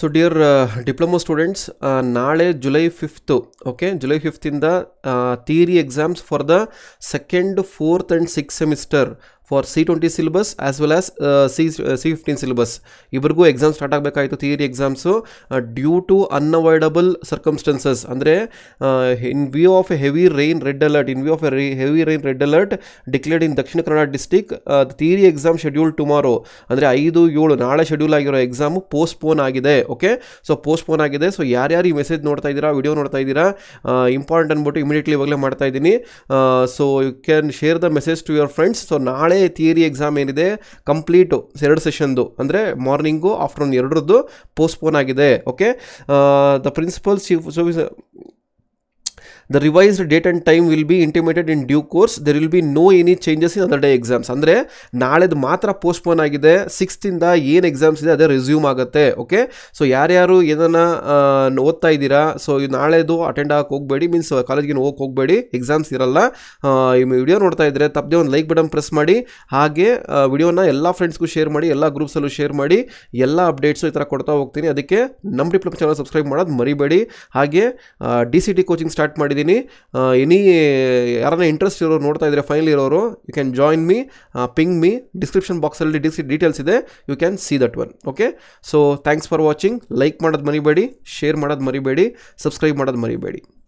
so dear diploma students ನಾಳೆ July fifth okay July ಫಿಫ್ತಿಂದ theory exams for the second fourth and six semester for C twenty syllabus as well as C C fifteen syllabus ಇಬ್ಬರಿಗೂ exam start ಆಗಬೇಕಾಯಿತು theory exams due to unavoidable circumstances ಅಂದರೆ in view of a heavy rain red alert in view of a heavy rain red alert declared in Dakshina Kannada district theory exam schedule tomorrow ಅಂದರೆ ಐದು ಏಳು ನಾಳೆ schedule ಆಗಿರೋ exam postpone ಆಗಿದೆ okay so postpone ಆಗಿದೆ so ಯಾರ್ಯಾರು ಈ ಮೆಸೇಜ್ ನೋಡ್ತಾ ಇದ್ದೀರಾ ವಿಡಿಯೋ ನೋಡ್ತಾ ಇದ್ದೀರಾ ಇಂಪಾರ್ಟೆಂಟ್ ಅಂದ್ಬಿಟ್ಟು ಇಮಿಡಿಯೇಟ್ಲಿ ಇವಾಗಲೇ ಮಾಡ್ತಾ ಇದ್ದೀನಿ so you can share the message to your friends so ನಾಳೆ ಥಿಯರಿ ಎಕ್ಸಾಮ್ ಏನಿದೆ ಕಂಪ್ಲೀಟು ಎರಡು ಸೆಷನ್ದು ಅಂದರೆ ಮಾರ್ನಿಂಗು ಆಫ್ಟರ್ನೂನ್ ಎರಡರದ್ದು ಪೋಸ್ಟ್ಪೋನ್ ಆಗಿದೆ okay the principal chief the revised date and time will be intimated in due course there will be no any changes in other day exams ಅಂದರೆ ನಾಳೆದು ಮಾತ್ರ postpone ಆಗಿದೆ ಸಿಕ್ಸ್ತಿಂದ ಏನು ಎಕ್ಸಾಮ್ಸ್ ಇದೆ ಅದೇ ರೆಸ್ಯೂಮ್ ಆಗುತ್ತೆ ಓಕೆ ಸೊ ಯಾರ್ಯಾರು ಏನನ್ನ ಓದ್ತಾ ಇದ್ದೀರಾ ಸೊ ನಾಳೆದು ಅಟೆಂಡ್ ಆಗಕ್ಕೆ ಹೋಗಬೇಡಿ ಮೀನ್ಸ್ ಕಾಲೇಜ್ಗೆ ಹೋಗಕ್ಕೆ ಹೋಗಬೇಡಿ ಎಕ್ಸಾಮ್ಸ್ ಇರಲ್ಲ ಈ ವಿಡಿಯೋ ನೋಡ್ತಾ ಇದ್ದರೆ ತಪ್ಪದೆ ಒಂದು ಲೈಕ್ ಬಟನ್ ಪ್ರೆಸ್ ಮಾಡಿ ಹಾಗೆ ವಿಡಿಯೋನ ಎಲ್ಲ ಫ್ರೆಂಡ್ಸ್ಗೂ ಶೇರ್ ಮಾಡಿ ಎಲ್ಲ ಗ್ರೂಪ್ಸಲ್ಲೂ ಶೇರ್ ಮಾಡಿ ಎಲ್ಲ ಅಪ್ಡೇಟ್ಸು ಈ ಥರ ಕೊಡ್ತಾ ಹೋಗ್ತೀನಿ ಅದಕ್ಕೆ ನಮ್ಮ ಡಿಪ್ಲೊಮಾ ಚಾನಲ್ ಸಬ್ಸ್ಕ್ರೈಬ್ ಮಾಡೋದು ಮರಿಬೇಡಿ ಹಾಗೆ D C T coaching start ಮಾಡಿದ್ದೀನಿ ಎನಿ ಯಾರನ್ನ ಇಂಟ್ರೆಸ್ಟ್ ಇರೋರು ನೋಡ್ತಾ ಇದ್ದಾರೆ ಫೈನಲ್ ಇರೋರು you can join me ping me description ಬಾಕ್ಸಲ್ಲಿ ಡಿ ಸಿ ಡೀಟೇಲ್ಸ್ ಇದೆ you can see that one okay so thanks for watching like ಮಾಡೋದು ಮರಿಬೇಡಿ ಶೇರ್ ಮಾಡೋದು ಮರಿಬೇಡಿ ಸಬ್ಸ್ಕ್ರೈಬ್ ಮಾಡೋದು ಮರಿಬೇಡಿ